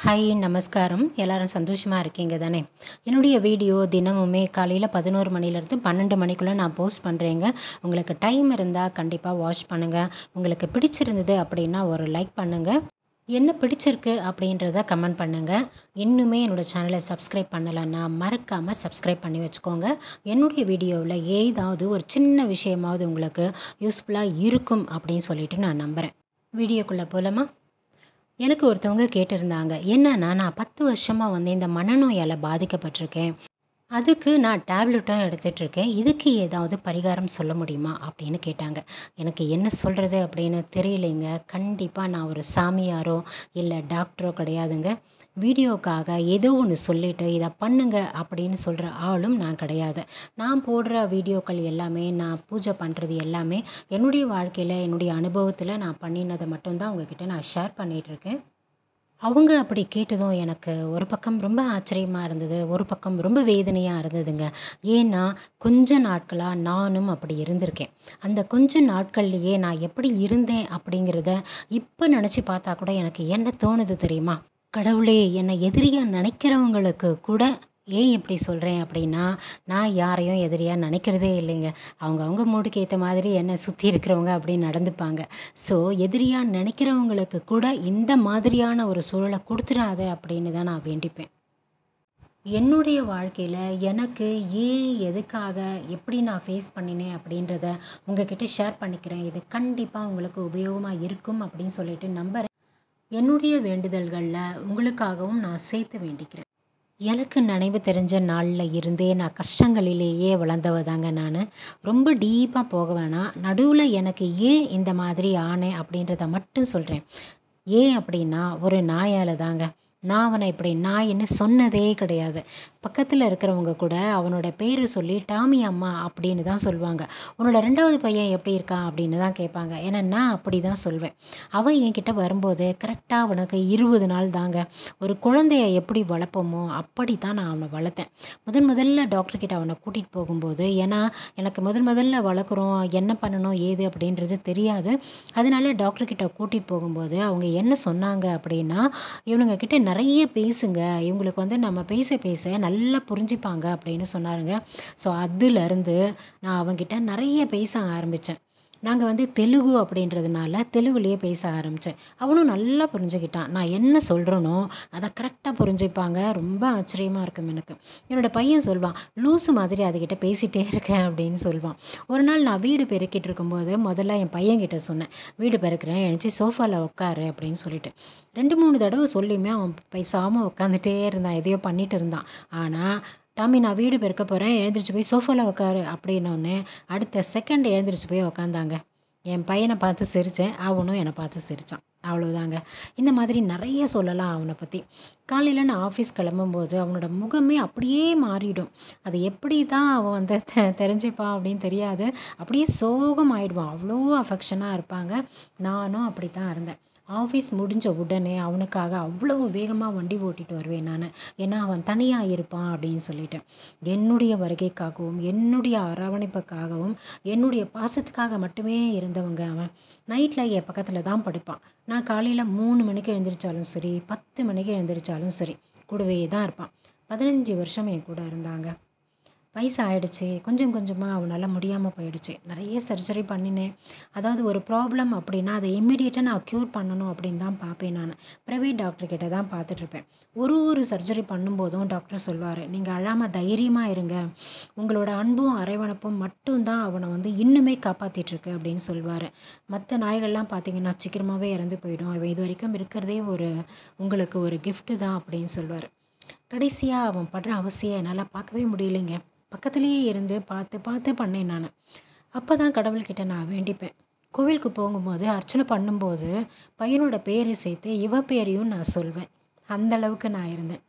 hi நமஸ்காரம் எல்லாரும் சந்தோஷமாக இருக்கீங்க தானே என்னுடைய வீடியோ தினமுமே காலையில் பதினோரு மணிலேருந்து பன்னெண்டு மணிக்குள்ளே நான் போஸ்ட் பண்ணுறேங்க உங்களுக்கு டைம் இருந்தால் கண்டிப்பாக வாட்ச் பண்ணுங்கள் உங்களுக்கு பிடிச்சிருந்தது அப்படின்னா ஒரு லைக் பண்ணுங்கள் என்ன பிடிச்சிருக்கு அப்படின்றத கமெண்ட் பண்ணுங்கள் இன்னுமே என்னோடய சேனலை சப்ஸ்கிரைப் பண்ணலைன்னா மறக்காமல் சப்ஸ்கிரைப் பண்ணி வச்சுக்கோங்க என்னுடைய வீடியோவில் ஏதாவது ஒரு சின்ன விஷயமாவது உங்களுக்கு யூஸ்ஃபுல்லாக இருக்கும் அப்படின்னு சொல்லிட்டு நான் நம்புகிறேன் வீடியோக்குள்ளே போகலாமா எனக்கு ஒருத்தவங்க கேட்டிருந்தாங்க என்னன்னா நான் பத்து வருஷமாக வந்து இந்த மனநோயால் பாதிக்கப்பட்டிருக்கேன் அதுக்கு நான் டேப்லெட்டும் எடுத்துகிட்ருக்கேன் இதுக்கு ஏதாவது பரிகாரம் சொல்ல முடியுமா அப்படின்னு கேட்டாங்க எனக்கு என்ன சொல்கிறது அப்படின்னு தெரியலைங்க கண்டிப்பாக நான் ஒரு சாமியாரோ இல்லை டாக்டரோ கிடையாதுங்க வீடியோக்காக ஏதோ ஒன்று சொல்லிவிட்டு இதை பண்ணுங்க அப்படின்னு சொல்கிற ஆளும் நான் கிடையாது நான் போடுற வீடியோக்கள் எல்லாமே நான் பூஜை பண்ணுறது எல்லாமே என்னுடைய வாழ்க்கையில் என்னுடைய அனுபவத்தில் நான் பண்ணினதை மட்டும்தான் உங்ககிட்ட நான் ஷேர் பண்ணிகிட்ருக்கேன் அவங்க அப்படி கேட்டதும் எனக்கு ஒரு பக்கம் ரொம்ப ஆச்சரியமாக இருந்தது ஒரு பக்கம் ரொம்ப வேதனையாக இருந்ததுங்க ஏன்னா கொஞ்ச நாட்களாக நானும் அப்படி இருந்திருக்கேன் அந்த கொஞ்ச நாட்கள்லையே நான் எப்படி இருந்தேன் அப்படிங்கிறத இப்போ நினச்சி பார்த்தா கூட எனக்கு என்ன தோணுது தெரியுமா கடவுளே என்னை எதிரியாக நினைக்கிறவங்களுக்கு கூட ஏன் இப்படி சொல்கிறேன் அப்படின்னா நான் யாரையும் எதிரியாக நினைக்கிறதே இல்லைங்க அவங்கவுங்க மூடுக்கு ஏற்ற மாதிரி என்னை சுற்றி இருக்கிறவங்க அப்படி நடந்துப்பாங்க ஸோ எதிரியாக நினைக்கிறவங்களுக்கு கூட இந்த மாதிரியான ஒரு சூழலை கொடுத்துடாத அப்படின்னு தான் நான் வேண்டிப்பேன் என்னுடைய வாழ்க்கையில் எனக்கு ஏன் எதுக்காக எப்படி நான் ஃபேஸ் பண்ணினேன் அப்படின்றத உங்ககிட்ட ஷேர் பண்ணிக்கிறேன் இது கண்டிப்பாக உங்களுக்கு உபயோகமாக இருக்கும் அப்படின்னு சொல்லிட்டு நம்புகிறேன் என்னுடைய வேண்டுதல்களில் உங்களுக்காகவும் நான் சேர்த்து வேண்டிக்கிறேன் எனக்கு நினைவு தெரிஞ்ச நாளில் இருந்தே நான் கஷ்டங்களிலேயே வளர்ந்தவ தாங்க நான் ரொம்ப டீப்பாக போக வேணாம் நடுவில் எனக்கு ஏன் இந்த மாதிரி ஆனேன் அப்படின்றத மட்டும் சொல்கிறேன் ஏன் அப்படின்னா ஒரு நாயால் தாங்க நான் அவனை இப்படி நாயின்னு சொன்னதே கிடையாது பக்கத்தில் இருக்கிறவங்க கூட அவனோட பேர் சொல்லி டாமி அம்மா அப்படின்னு தான் சொல்லுவாங்க உன்னோட ரெண்டாவது பையன் எப்படி இருக்கான் அப்படின்னு தான் கேட்பாங்க ஏன்னா நான் அப்படி தான் சொல்வேன் அவன் என்கிட்ட வரும்போது கரெக்டாக அவனுக்கு இருபது நாள் தாங்க ஒரு குழந்தைய எப்படி வளர்ப்போமோ அப்படி தான் நான் அவனை வளர்த்தேன் முதன் முதல்ல டாக்டர்கிட்ட அவனை கூட்டிகிட்டு போகும்போது ஏன்னா எனக்கு முதல் முதல்ல வளர்க்குறோம் என்ன பண்ணணும் ஏது அப்படின்றது தெரியாது அதனால டாக்டர்கிட்ட கூட்டிகிட்டு போகும்போது அவங்க என்ன சொன்னாங்க அப்படின்னா இவனுங்க கிட்ட நிறைய பேசுங்க இவங்களுக்கு வந்து நம்ம பேச பேச நல்லா புரிஞ்சுப்பாங்க அப்படின்னு சொன்னாருங்க ஸோ அதுலேருந்து நான் அவங்ககிட்ட நிறைய பேச ஆரம்பித்தேன் நாங்கள் வந்து தெலுங்கு அப்படின்றதுனால தெலுங்குலேயே பேச ஆரம்பித்தேன் அவனும் நல்லா புரிஞ்சுக்கிட்டான் நான் என்ன சொல்கிறேனோ அதை கரெக்டாக புரிஞ்சுப்பாங்க ரொம்ப ஆச்சரியமாக இருக்கும் எனக்கு என்னோடய பையன் சொல்வான் லூஸு மாதிரி அதுக்கிட்ட பேசிகிட்டே இருக்கேன் அப்படின்னு சொல்லுவான் ஒரு நாள் நான் வீடு பெருக்கிட்டு இருக்கும்போது முதல்ல என் பையன்கிட்ட சொன்னேன் வீடு பெருக்கிறேன் எழுச்சி சோஃபாவில் உட்காரு அப்படின்னு சொல்லிட்டு ரெண்டு மூணு தடவை சொல்லியுமே அவன் பேசாமல் உட்காந்துட்டே இருந்தான் எதையோ பண்ணிட்டு இருந்தான் ஆனால் டாமி நான் வீடு பெருக்க போகிறேன் எழுந்திரிச்சு போய் சோஃபாவில் உட்காரு அப்படின்னோடனே அடுத்த செகண்ட் எழுந்திரிச்சு போய் உக்காந்தாங்க என் பையனை பார்த்து சிரித்தேன் அவனும் என்னை பார்த்து சிரித்தான் அவ்வளோதாங்க இந்த மாதிரி நிறைய சொல்லலாம் அவனை பற்றி காலையில் நான் ஆஃபீஸ் கிளம்பும்போது அவனோட முகமே அப்படியே மாறிடும் அது எப்படி தான் அவன் வந்து தெ தெரிஞ்சுப்பான் அப்படின்னு தெரியாது அப்படியே சோகம் ஆகிடுவான் அவ்வளோ அஃபெக்ஷனாக இருப்பாங்க நானும் அப்படி தான் இருந்தேன் ஆஃபீஸ் முடிஞ்ச உடனே அவனுக்காக அவ்வளோ வேகமாக வண்டி ஓட்டிகிட்டு வருவேன் நான் ஏன்னா அவன் தனியாக இருப்பான் அப்படின்னு சொல்லிட்டேன் என்னுடைய வருகைக்காகவும் என்னுடைய அரவணைப்புக்காகவும் என்னுடைய பாசத்துக்காக மட்டுமே இருந்தவங்க அவன் நைட்டில் என் பக்கத்தில் தான் படுப்பான் நான் காலையில் மூணு மணிக்கு எழுந்திரிச்சாலும் சரி பத்து மணிக்கு எழுந்திரிச்சாலும் சரி கூடவே தான் இருப்பான் பதினஞ்சு வருஷம் என் கூட இருந்தாங்க வயசு ஆகிடுச்சு கொஞ்சம் கொஞ்சமாக அவனால் முடியாமல் போயிடுச்சு நிறைய சர்ஜரி பண்ணினேன் அதாவது ஒரு ப்ராப்ளம் அப்படின்னா அதை இம்மிடியேட்டாக நான் க்யூர் பண்ணணும் அப்படின்னு தான் பார்ப்பேன் நான் ப்ரைவேட் டாக்டர்கிட்ட தான் பார்த்துட்ருப்பேன் ஒரு ஒரு சர்ஜரி பண்ணும்போதும் டாக்டர் சொல்வார் நீங்கள் அழாமல் தைரியமாக இருங்க உங்களோட அன்பும் அரவணைப்பும் மட்டும்தான் அவனை வந்து இன்னுமே காப்பாற்றிட்டுருக்கு அப்படின்னு சொல்வார் மற்ற நாய்கள்லாம் பார்த்தீங்கன்னா சீக்கிரமாகவே இறந்து போயிடும் இவன் இது வரைக்கும் இருக்கிறதே ஒரு உங்களுக்கு ஒரு கிஃப்ட்டு தான் அப்படின்னு சொல்வார் கடைசியாக அவன் படுற அவசியம் என்னால் பார்க்கவே முடியலைங்க பக்கத்துலேயே இருந்து பார்த்து பார்த்து பண்ணேன் நான் அப்போ தான் கடவுள்கிட்ட நான் வேண்டிப்பேன் கோவிலுக்கு போகும்போது அர்ச்சனை பண்ணும்போது பையனோட பேரை சேர்த்து இவ பேரையும் நான் சொல்வேன் அந்த அளவுக்கு நான் இருந்தேன்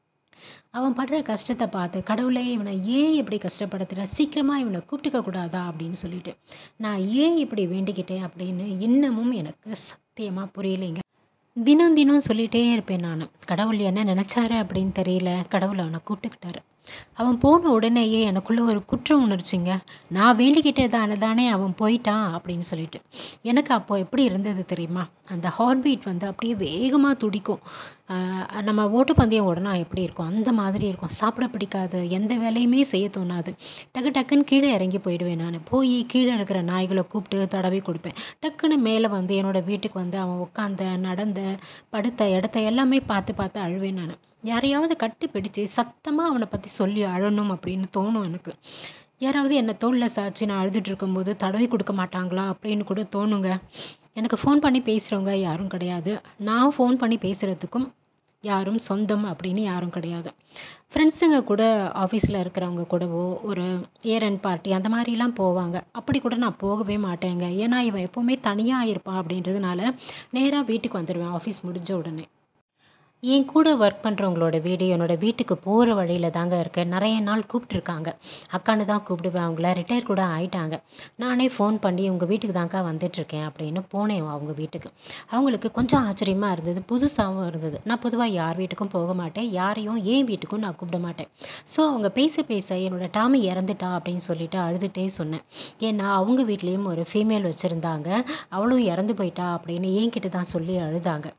அவன் படுற கஷ்டத்தை பார்த்து கடவுளே இவனை ஏன் இப்படி கஷ்டப்படுத்துகிற சீக்கிரமாக இவனை கூப்பிட்டுக்க கூடாதா அப்படின்னு சொல்லிட்டு நான் ஏன் இப்படி வேண்டிக்கிட்டேன் அப்படின்னு இன்னமும் எனக்கு சத்தியமாக புரியலைங்க தினம் தினம் சொல்லிகிட்டே இருப்பேன் நான் கடவுள் என்ன நினச்சாரு அப்படின்னு தெரியல கடவுள் அவனை கூப்பிட்டுக்கிட்டாரு அவன் போன உடனேயே எனக்குள்ளே ஒரு குற்ற உணர்ச்சிங்க நான் வேண்டிக்கிட்டே தானே தானே அவன் போயிட்டான் அப்படின்னு சொல்லிட்டு எனக்கு அப்போ எப்படி இருந்தது தெரியுமா அந்த ஹார்ட் பீட் வந்து அப்படியே வேகமாக துடிக்கும் ஆஹ் நம்ம ஓட்டப்பந்தயம் உடனே எப்படி இருக்கும் அந்த மாதிரி இருக்கும் சாப்பிட பிடிக்காது எந்த வேலையுமே செய்ய தோணாது டக்கு டக்குன்னு கீழே இறங்கி போயிடுவேன் நான் போய் கீழே இருக்கிற நாய்களை கூப்பிட்டு தடவி கொடுப்பேன் டக்குன்னு மேலே வந்து என்னோடய வீட்டுக்கு வந்து அவன் உட்காந்த நடந்த படுத்த இடத்த எல்லாமே பார்த்து பார்த்து அழுவேன் நான் யாரையாவது கட்டி பிடிச்சு சத்தமாக அவனை பற்றி சொல்லி அழணும் அப்படின்னு தோணும் எனக்கு யாராவது என்னை தோளில் சாய்ச்சி நான் அழுதுட்டு இருக்கும்போது தடவி கொடுக்க மாட்டாங்களா அப்படின்னு கூட தோணுங்க எனக்கு ஃபோன் பண்ணி பேசுகிறவங்க யாரும் கிடையாது நான் ஃபோன் பண்ணி பேசுகிறதுக்கும் யாரும் சொந்தம் அப்படின்னு யாரும் கிடையாது ஃப்ரெண்ட்ஸுங்க கூட ஆஃபீஸில் இருக்கிறவங்க கூடவோ ஒரு இயர் அண்ட் பார்ட்டி அந்த மாதிரிலாம் போவாங்க அப்படி கூட நான் போகவே மாட்டேங்க ஏன்னா இவன் எப்போவுமே தனியாக இருப்பான் அப்படின்றதுனால நேராக வீட்டுக்கு வந்துடுவேன் ஆஃபீஸ் முடிஞ்ச உடனே என் கூட ஒர்க் பண்ணுறவங்களோட வீடு என்னோடய வீட்டுக்கு போகிற வழியில் தாங்க இருக்கேன் நிறைய நாள் கூப்பிட்ருக்காங்க அக்கான்னு தான் கூப்பிடுவேன் அவங்கள ரிட்டையர் கூட ஆயிட்டாங்க நானே ஃபோன் பண்ணி உங்கள் வீட்டுக்கு தாங்க்கா வந்துட்டுருக்கேன் அப்படின்னு போனேன் அவங்க வீட்டுக்கு அவங்களுக்கு கொஞ்சம் ஆச்சரியமாக இருந்தது புதுசாகவும் இருந்தது நான் பொதுவாக யார் வீட்டுக்கும் போக மாட்டேன் யாரையும் ஏன் வீட்டுக்கும் நான் கூப்பிட மாட்டேன் ஸோ அவங்க பேச பேச என்னோடய டாமி இறந்துட்டா அப்படின்னு சொல்லிட்டு அழுதுகிட்டே சொன்னேன் ஏன்னா அவங்க வீட்லேயும் ஒரு ஃபீமேல் வச்சுருந்தாங்க அவளும் இறந்து போயிட்டா அப்படின்னு என்கிட்ட தான் சொல்லி அழுதாங்க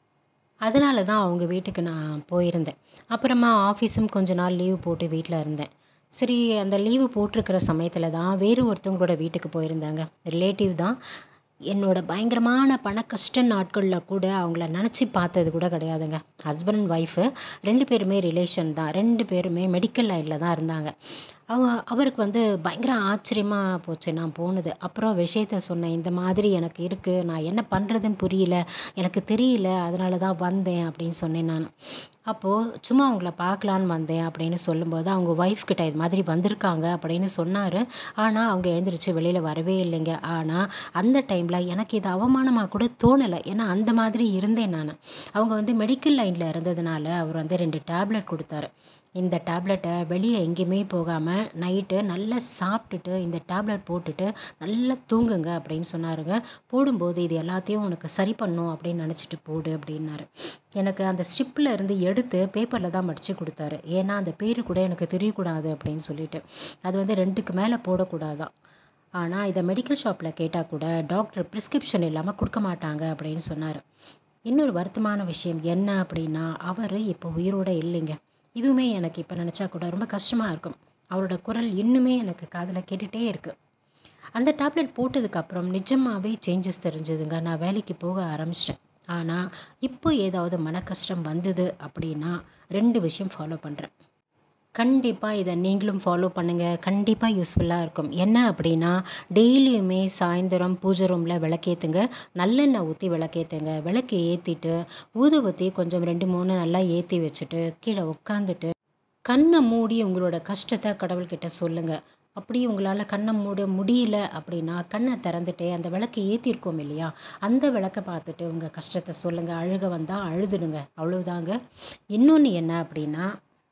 அதனால தான் அவங்க வீட்டுக்கு நான் போயிருந்தேன் அப்புறமா ஆஃபீஸும் கொஞ்ச நாள் லீவு போட்டு வீட்டில் இருந்தேன் சரி அந்த லீவு போட்டிருக்கிற சமயத்தில் தான் வேறு ஒருத்தவங்களோட வீட்டுக்கு போயிருந்தாங்க ரிலேட்டிவ் தான் என்னோட பயங்கரமான பண கஷ்ட நாட்களில் கூட அவங்கள நினச்சி பார்த்தது கூட கிடையாதுங்க ஹஸ்பண்ட் அண்ட் ஒய்ஃபு ரெண்டு பேருமே ரிலேஷன் தான் ரெண்டு பேருமே மெடிக்கல் லைனில் தான் இருந்தாங்க அவங்க அவருக்கு வந்து பயங்கர ஆச்சரியமாக போச்சு நான் போனது அப்புறம் விஷயத்த சொன்னேன் இந்த மாதிரி எனக்கு இருக்குது நான் என்ன பண்ணுறதுன்னு புரியல எனக்கு தெரியல அதனால தான் வந்தேன் அப்படின்னு சொன்னேன் நான் அப்போது சும்மா அவங்கள பார்க்கலான்னு வந்தேன் அப்படின்னு சொல்லும்போது அவங்க ஒய்ஃப் கிட்ட இது மாதிரி வந்திருக்காங்க அப்படின்னு சொன்னார் ஆனால் அவங்க எழுந்திரிச்சு வெளியில் வரவே இல்லைங்க ஆனால் அந்த டைமில் எனக்கு இது அவமானமாக கூட தோணலை ஏன்னா அந்த மாதிரி இருந்தேன் நான் அவங்க வந்து மெடிக்கல் லைனில் இருந்ததுனால அவர் வந்து ரெண்டு டேப்லெட் கொடுத்தாரு இந்த டேப்லெட்டை வெளியே எங்கேயுமே போகாமல் நைட்டு நல்லா சாப்பிட்டுட்டு இந்த டேப்லெட் போட்டுட்டு நல்லா தூங்குங்க அப்படின்னு சொன்னாருங்க போடும்போது இது எல்லாத்தையும் உனக்கு சரி பண்ணும் அப்படின்னு நினச்சிட்டு போடு அப்படின்னாரு எனக்கு அந்த ஸ்ட்ரிப்பில் இருந்து எடுத்து பேப்பரில் தான் மடித்து கொடுத்தாரு ஏன்னா அந்த பேர் கூட எனக்கு தெரியக்கூடாது அப்படின்னு சொல்லிட்டு அது வந்து ரெண்டுக்கு மேலே போடக்கூடாதான் ஆனால் இதை மெடிக்கல் ஷாப்பில் கேட்டால் கூட டாக்டர் ப்ரிஸ்கிரிப்ஷன் இல்லாமல் கொடுக்க மாட்டாங்க அப்படின்னு சொன்னார் இன்னொரு வருத்தமான விஷயம் என்ன அப்படின்னா அவர் இப்போ உயிரோட இல்லைங்க இதுவுமே எனக்கு இப்போ நினச்சா கூட ரொம்ப கஷ்டமாக இருக்கும் அவரோட குரல் இன்னுமே எனக்கு காதில் கேட்டுகிட்டே இருக்குது அந்த டேப்லெட் போட்டதுக்கப்புறம் நிஜமாகவே சேஞ்சஸ் தெரிஞ்சதுங்க நான் வேலைக்கு போக ஆரம்பிச்சிட்டேன் ஆனால் இப்போ ஏதாவது மன கஷ்டம் வந்தது அப்படின்னா ரெண்டு விஷயம் ஃபாலோ பண்ணுறேன் கண்டிப்பாக இதை நீங்களும் ஃபாலோ பண்ணுங்கள் கண்டிப்பாக யூஸ்ஃபுல்லாக இருக்கும் என்ன அப்படின்னா டெய்லியுமே சாயந்தரம் பூஜை ரூமில் விளக்கேற்றுங்க நல்லெண்ணெய் ஊற்றி விளக்கேற்றுங்க விளக்கு ஏற்றிட்டு ஊதுபத்தி கொஞ்சம் ரெண்டு மூணு நல்லா ஏற்றி வச்சுட்டு கீழே உட்காந்துட்டு கண்ணை மூடி உங்களோட கஷ்டத்தை கடவுள்கிட்ட சொல்லுங்கள் அப்படி உங்களால் கண்ணை மூட முடியல அப்படின்னா கண்ணை திறந்துட்டு அந்த விளக்கு ஏற்றிருக்கோம் இல்லையா அந்த விளக்கை பார்த்துட்டு உங்கள் கஷ்டத்தை சொல்லுங்கள் அழுக வந்தால் அழுதுடுங்க அவ்வளவுதாங்க இன்னொன்று என்ன அப்படின்னா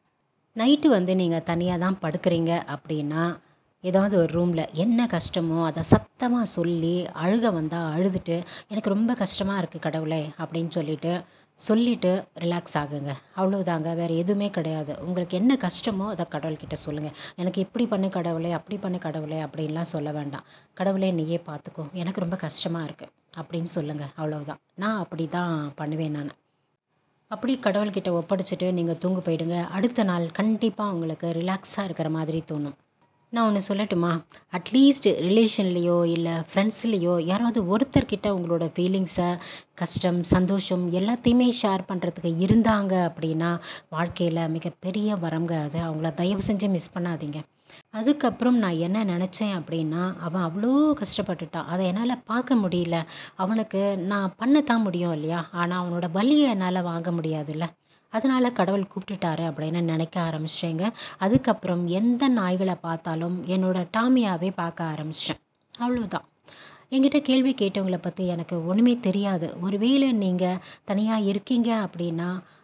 நைட்டு வந்து நீங்கள் தனியாக தான் படுக்கிறீங்க அப்படின்னா ஏதாவது ஒரு ரூமில் என்ன கஷ்டமோ அதை சத்தமாக சொல்லி அழுக வந்தால் அழுதுட்டு எனக்கு ரொம்ப கஷ்டமாக இருக்குது கடவுளே அப்படின்னு சொல்லிட்டு சொல்லிவிட்டு ரிலாக்ஸ் ஆகுங்க அவ்வளோதாங்க வேறு எதுவுமே கிடையாது உங்களுக்கு என்ன கஷ்டமோ அதை கடவுள்கிட்ட சொல்லுங்கள் எனக்கு இப்படி பண்ணு கடவுளே அப்படி பண்ணு கடவுளே அப்படின்லாம் சொல்ல வேண்டாம் கடவுளே நீயே பார்த்துக்கோ எனக்கு ரொம்ப கஷ்டமாக இருக்குது அப்படின்னு சொல்லுங்கள் அவ்வளோதான் நான் அப்படி தான் பண்ணுவேன் நான் அப்படி கடவுள்கிட்ட ஒப்படைச்சிட்டு நீங்கள் தூங்க போயிடுங்க அடுத்த நாள் கண்டிப்பாக உங்களுக்கு ரிலாக்ஸாக இருக்கிற மாதிரி தோணும் நான் ஒன்று சொல்லட்டுமா அட்லீஸ்ட் ரிலேஷன்லேயோ இல்லை ஃப்ரெண்ட்ஸ்லேயோ யாராவது ஒருத்தர்கிட்ட உங்களோட ஃபீலிங்ஸை கஷ்டம் சந்தோஷம் எல்லாத்தையுமே ஷேர் பண்ணுறதுக்கு இருந்தாங்க அப்படின்னா வாழ்க்கையில் மிகப்பெரிய வரங்க அது அவங்கள தயவு செஞ்சு மிஸ் பண்ணாதீங்க அதுக்கப்புறம் நான் என்ன நினச்சேன் அப்படின்னா அவன் அவ்வளோ கஷ்டப்பட்டுட்டான் அதை என்னால் பார்க்க முடியல அவனுக்கு நான் பண்ணத்தான் முடியும் இல்லையா ஆனால் அவனோட வலியை என்னால் வாங்க முடியாதுல்ல அதனால் கடவுள் கூப்பிட்டுட்டாரு அப்படின்னு நினைக்க ஆரம்பிச்சிட்டேங்க அதுக்கப்புறம் எந்த நாய்களை பார்த்தாலும் என்னோட டாமியாவே பார்க்க ஆரம்பிச்சிட்டேன் அவ்வளோதான் என்கிட்ட கேள்வி கேட்டவங்கள பற்றி எனக்கு ஒன்றுமே தெரியாது ஒருவேளை நீங்கள் தனியாக இருக்கீங்க அப்படின்னா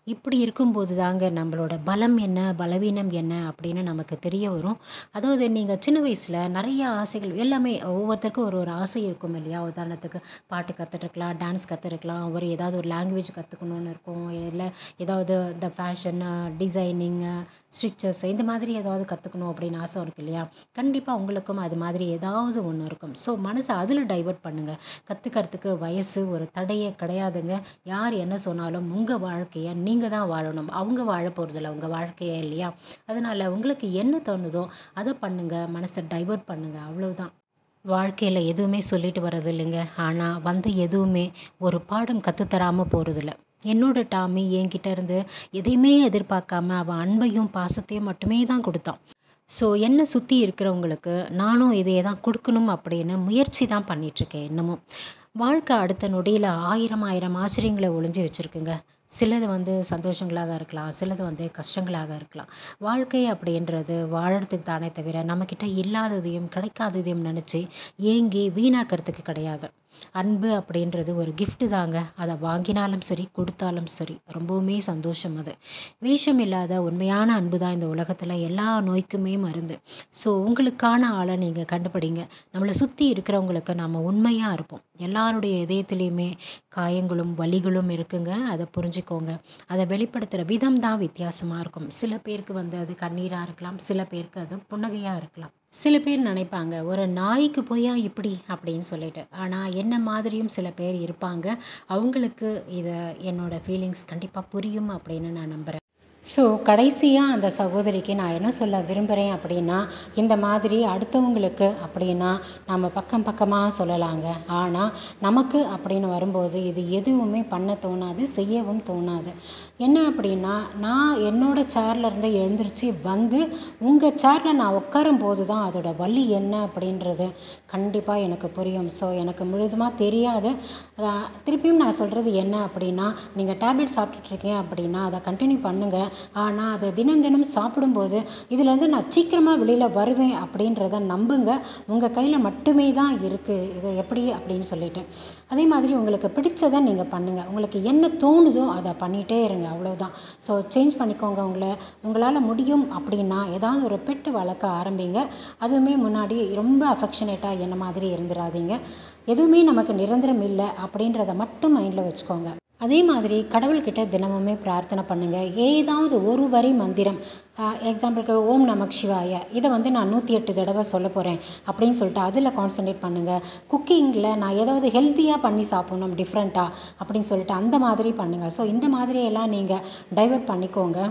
இப்படி இருக்கும்போது தாங்க நம்மளோட பலம் என்ன பலவீனம் என்ன அப்படின்னு நமக்கு தெரிய வரும் அதாவது நீங்கள் சின்ன வயசில் நிறைய ஆசைகள் எல்லாமே ஒவ்வொருத்தருக்கும் ஒரு ஒரு ஆசை இருக்கும் இல்லையா உதாரணத்துக்கு பாட்டு கற்றுருக்கலாம் டான்ஸ் கற்றுருக்கலாம் ஒரு ஏதாவது ஒரு லாங்குவேஜ் கற்றுக்கணுன்னு இருக்கும் இல்லை ஏதாவது இந்த ஃபேஷன் டிசைனிங் ஸ்டிச்சஸ் இந்த மாதிரி ஏதாவது கற்றுக்கணும் அப்படின்னு ஆசை இருக்கு இல்லையா கண்டிப்பாக உங்களுக்கும் அது மாதிரி ஏதாவது ஒன்று இருக்கும் ஸோ மனசை அதில் டைவர்ட் பண்ணுங்கள் கற்றுக்கிறதுக்கு வயசு ஒரு தடையே கிடையாதுங்க யார் என்ன சொன்னாலும் உங்கள் வாழ்க்கையை நீங்கள் தான் வாழணும் அவங்க வாழ போகிறதில்ல உங்கள் வாழ்க்கையே இல்லையா அதனால் உங்களுக்கு என்ன தோணுதோ அதை பண்ணுங்கள் மனசை டைவர்ட் பண்ணுங்கள் அவ்வளவுதான் வாழ்க்கையில் எதுவுமே சொல்லிட்டு வர்றது இல்லைங்க ஆனால் வந்து எதுவுமே ஒரு பாடம் கற்றுத்தராமல் போகிறதில்ல என்னோட டாமி என்கிட்ட இருந்து எதையுமே எதிர்பார்க்காம அவன் அன்பையும் பாசத்தையும் மட்டுமே தான் கொடுத்தான் ஸோ என்னை சுற்றி இருக்கிறவங்களுக்கு நானும் இதையே தான் கொடுக்கணும் அப்படின்னு முயற்சி தான் பண்ணிகிட்ருக்கேன் இன்னமும் வாழ்க்கை அடுத்த நொடியில் ஆயிரம் ஆயிரம் ஆச்சரியங்களை ஒளிஞ்சு வச்சுருக்குங்க சிலது வந்து சந்தோஷங்களாக இருக்கலாம் சிலது வந்து கஷ்டங்களாக இருக்கலாம் வாழ்க்கை அப்படின்றது வாழறதுக்கு தானே தவிர நம்மக்கிட்ட இல்லாததையும் கிடைக்காததையும் நினச்சி ஏங்கி வீணாக்கிறதுக்கு கிடையாது அன்பு அப்படின்றது ஒரு gift தாங்க அதை வாங்கினாலும் சரி கொடுத்தாலும் சரி ரொம்பவுமே சந்தோஷம் அது வேஷம் இல்லாத உண்மையான அன்பு தான் இந்த உலகத்தில் எல்லா நோய்க்குமே மருந்து ஸோ உங்களுக்கான ஆளை நீங்கள் கண்டுபிடிங்க நம்மளை சுற்றி இருக்கிறவங்களுக்கு நம்ம உண்மையாக இருப்போம் எல்லாருடைய இதயத்துலேயுமே காயங்களும் வலிகளும் இருக்குங்க அதை புரிஞ்சுக்கோங்க அதை வெளிப்படுத்துகிற விதம் தான் வித்தியாசமாக இருக்கும் சில பேருக்கு வந்து அது கண்ணீராக இருக்கலாம் சில பேருக்கு அது புன்னகையாக இருக்கலாம் சில பேர் நினைப்பாங்க ஒரு நாய்க்கு போயா இப்படி அப்படின்னு சொல்லிட்டு ஆனால் என்ன மாதிரியும் சில பேர் இருப்பாங்க அவங்களுக்கு இதை என்னோடய ஃபீலிங்ஸ் கண்டிப்பாக புரியும் அப்படின்னு நான் நம்புகிறேன் ஸோ கடைசியாக அந்த சகோதரிக்கு நான் என்ன சொல்ல விரும்புகிறேன் அப்படின்னா இந்த மாதிரி அடுத்தவங்களுக்கு அப்படின்னா நம்ம பக்கம் பக்கமாக சொல்லலாங்க ஆனால் நமக்கு அப்படின்னு வரும்போது இது எதுவுமே பண்ண தோணாது செய்யவும் தோணாது என்ன அப்படின்னா நான் என்னோட சேர்ல இருந்து எழுந்திரிச்சு வந்து உங்கள் சேரில் நான் உட்காரும் போது தான் அதோட வலி என்ன அப்படின்றது கண்டிப்பாக எனக்கு புரியும் ஸோ எனக்கு முழுதுமாக தெரியாது அஹ், திருப்பியும் நான் சொல்கிறது என்ன அப்படின்னா நீங்கள் டேப்லெட் சாப்பிட்டுட்ருக்கீங்க அப்படின்னா அதை கண்டினியூ பண்ணுங்கள் ஆனால் அதை தினம் தினம் சாப்பிடும்போது இதுலேருந்து நான் சீக்கிரமாக வெளியில் வருவேன் அப்படின்றத நம்புங்க உங்கள் கையில் மட்டுமே தான் இருக்குது இது எப்படி அப்படின்னு சொல்லிட்டு அதே மாதிரி உங்களுக்கு பிடிச்சதை நீங்கள் பண்ணுங்கள் உங்களுக்கு என்ன தோணுதோ அதை பண்ணிகிட்டே இருங்க அவ்வளவுதான் ஸோ சேஞ்ச் பண்ணிக்கோங்க உங்களை உங்களால் முடியும் அப்படின்னா ஏதாவது ஒரு பெட்டு வளர்க்க ஆரம்பிங்க அதுவுமே முன்னாடி ரொம்ப அஃபெக்ஷனேட்டாக என்ன மாதிரி இருந்துடாதீங்க எதுவுமே நமக்கு நிரந்தரம் இல்லை அப்படின்றத மட்டும் மைண்டில் வச்சுக்கோங்க அதே மாதிரி கடவுள்கிட்ட தினமுமே பிரார்த்தனை பண்ணுங்கள் ஏதாவது ஒரு வரி மந்திரம் எக்ஸாம்பிளுக்கு ஓம் நமக் சிவாய இதை வந்து நான் நூற்றி எட்டு தடவை சொல்ல போகிறேன் அப்படின்னு சொல்லிட்டு அதில் கான்சன்ட்ரேட் பண்ணுங்கள் குக்கிங்கில் நான் ஏதாவது ஹெல்த்தியாக பண்ணி சாப்பிடணும் டிஃப்ரெண்ட்டாக அப்படின்னு சொல்லிட்டு அந்த மாதிரி பண்ணுங்கள் ஸோ இந்த மாதிரியெல்லாம் நீங்கள் டைவர்ட் பண்ணிக்கோங்க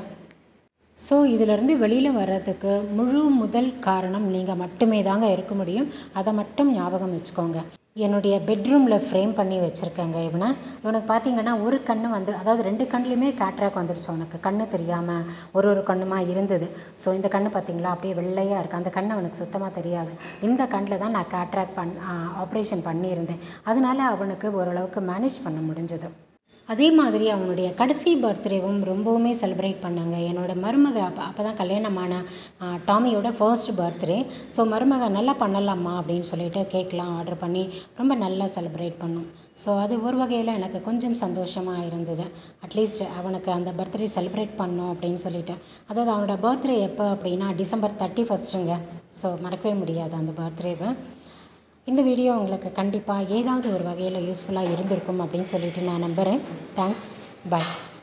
ஸோ இதிலிருந்து வெளியில் வர்றதுக்கு முழு முதல் காரணம் நீங்கள் மட்டுமே தாங்க இருக்க முடியும் அதை மட்டும் ஞாபகம் வச்சுக்கோங்க என்னுடைய பெட்ரூமில் ஃப்ரேம் பண்ணி வச்சுருக்கேங்க இவனை இவனுக்கு பார்த்தீங்கன்னா ஒரு கண்ணு வந்து அதாவது ரெண்டு கண்ணுலையுமே கேட்ராக் வந்துடுச்சு அவனுக்கு கண்ணு தெரியாமல் ஒரு ஒரு கண்ணுமா இருந்தது ஸோ இந்த கண்ணு பார்த்தீங்களா அப்படியே வெள்ளையாக இருக்குது அந்த கண்ணு அவனுக்கு சுத்தமாக தெரியாது இந்த கண்ணில் தான் நான் கேட்ராக் பண் ஆப்ரேஷன் பண்ணியிருந்தேன் அதனால அவனுக்கு ஓரளவுக்கு மேனேஜ் பண்ண முடிஞ்சது அதே மாதிரி அவனுடைய கடைசி பர்த்டேவும் ரொம்பவுமே செலிப்ரேட் பண்ணாங்க என்னோட மருமக அப்போ அப்போ தான் கல்யாணமான ஆ, டாமியோட ஃபர்ஸ்ட் பர்த்டே ஸோ மருமக நல்லா பண்ணலாமா அப்படின்னு சொல்லிட்டு கேக்லாம் ஆர்டர் பண்ணி ரொம்ப நல்லா செலிப்ரேட் பண்ணோம் ஸோ அது ஒரு வகையில் எனக்கு கொஞ்சம் சந்தோஷமாக இருந்தது அட்லீஸ்ட் அவனுக்கு அந்த பர்த்டே செலிப்ரேட் பண்ணோம் அப்படின்னு சொல்லிட்டு அதாவது அவனோட பர்த்டே எப்போ அப்படின்னா டிசம்பர் தேர்ட்டி ஃபஸ்ட்டுங்க ஸோ மறக்கவே முடியாது அந்த பர்த்டேவை இந்த வீடியோ உங்களுக்கு கண்டிப்பாக ஏதாவது ஒரு வகையில் யூஸ்ஃபுல்லாக இருந்திருக்கும் அப்படின்னு சொல்லிட்டு நான் நம்புகிறேன் தேங்க்ஸ் பை